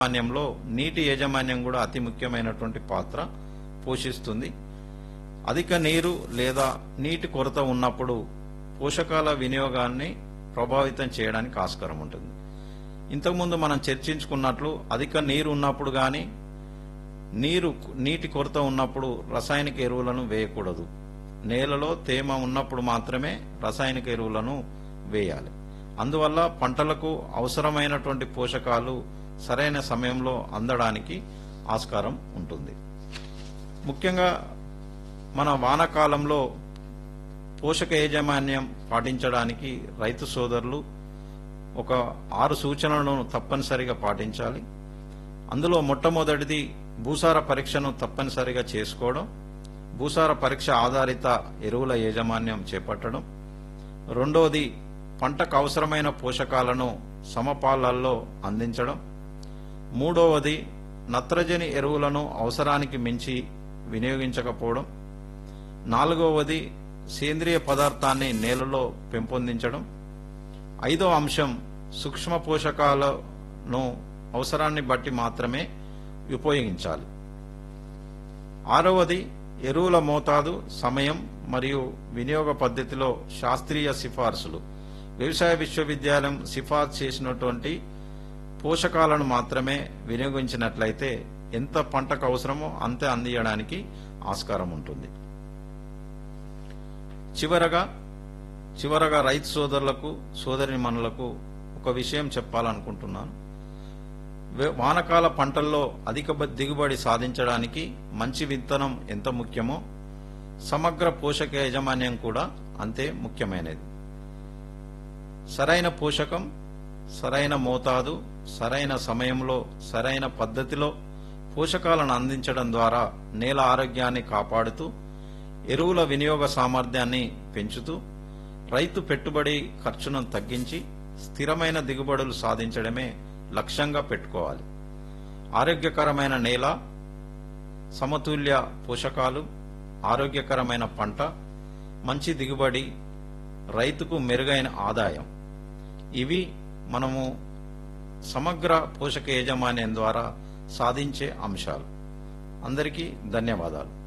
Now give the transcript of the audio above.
యాజమాన్యంలో నీటి యాజమాన్యం కూడా అతి ముఖ్యమైనటువంటి పాత్ర పోషిస్తుంది అధిక నీరు లేదా నీటి కొరత ఉన్నప్పుడు పోషకాల వినియోగాన్ని ప్రభావితం చేయడానికి ఆస్కారం ఉంటుంది ఇంతకుముందు మనం చర్చించుకున్నట్లు అధిక నీరు ఉన్నప్పుడు కానీ నీరు నీటి కొరత ఉన్నప్పుడు రసాయనిక ఎరువులను వేయకూడదు నేలలో తేమ ఉన్నప్పుడు మాత్రమే రసాయనిక ఎరువులను వేయాలి అందువల్ల పంటలకు అవసరమైనటువంటి పోషకాలు సరైన సమయంలో అందడానికి ఆస్కారం ఉంటుంది ముఖ్యంగా మన వానాకాలంలో పోషక యాజమాన్యం పాటించడానికి రైతు సోదరులు ఒక ఆరు సూచనలను తప్పనిసరిగా పాటించాలి అందులో మొట్టమొదటిది భూసార పరీక్షను తప్పనిసరిగా చేసుకోవడం భూసార పరీక్ష ఆధారిత ఎరువుల యాజమాన్యం చేపట్టడం రెండోది పంటకు అవసరమైన పోషకాలను సమపాలల్లో అందించడం మూడవది నత్రజని ఎరువులను అవసరానికి మించి వినియోగించకపోవడం నాలుగవది సేంద్రియ పదార్థాన్ని నేలలో పెంపొందించడం ఐదో అంశం సూక్ష్మ పోషకాలను అవసరాన్ని బట్టి మాత్రమే ఉపయోగించాలి ఆరవది ఎరువుల మోతాదు సమయం మరియు వినియోగ పద్ధతిలో శాస్త్రీయ సిఫార్సులు వ్యవసాయ విశ్వవిద్యాలయం సిఫార్సు చేసినటువంటి పోషకాలను మాత్రమే వినియోగించినట్లయితే ఎంత పంటకు అవసరమో అంతే అందియడానికి ఆస్కారం ఉంటుంది చివరగా చివరగా రైతు సోదరులకు సోదరిమణులకు ఒక విషయం చెప్పాలనుకుంటున్నాను వే- వానకాల పంటల్లో అధిక బ- దిగుబడి సాధించడానికి మంచి విత్తనం ఎంత ముఖ్యమో సమగ్ర పోషక యాజమాన్యం కూడా అంతే ముఖ్యమైనది సరైన పోషకం సరైన మోతాదు సరైన సమయంలో సరైన పద్ధతిలో పోషకాలను అందించడం ద్వారా నేల ఆరోగ్యాన్ని కాపాడుతూ ఎరువుల వినియోగ సామర్థ్యాన్ని పెంచుతూ రైతు పెట్టుబడి ఖర్చును తగ్గించి స్థిరమైన దిగుబడులు సాధించడమే లక్ష్యంగా పెట్టుకోవాలి ఆరోగ్యకరమైన నేల సమతుల్య పోషకాలు ఆరోగ్యకరమైన పంట మంచి దిగుబడి రైతుకు మెరుగైన ఆదాయం ఇవి మనము సమగ్ర పోషక యాజమాన్యం ద్వారా సాధించే అంశాలు అందరికీ ధన్యవాదాలు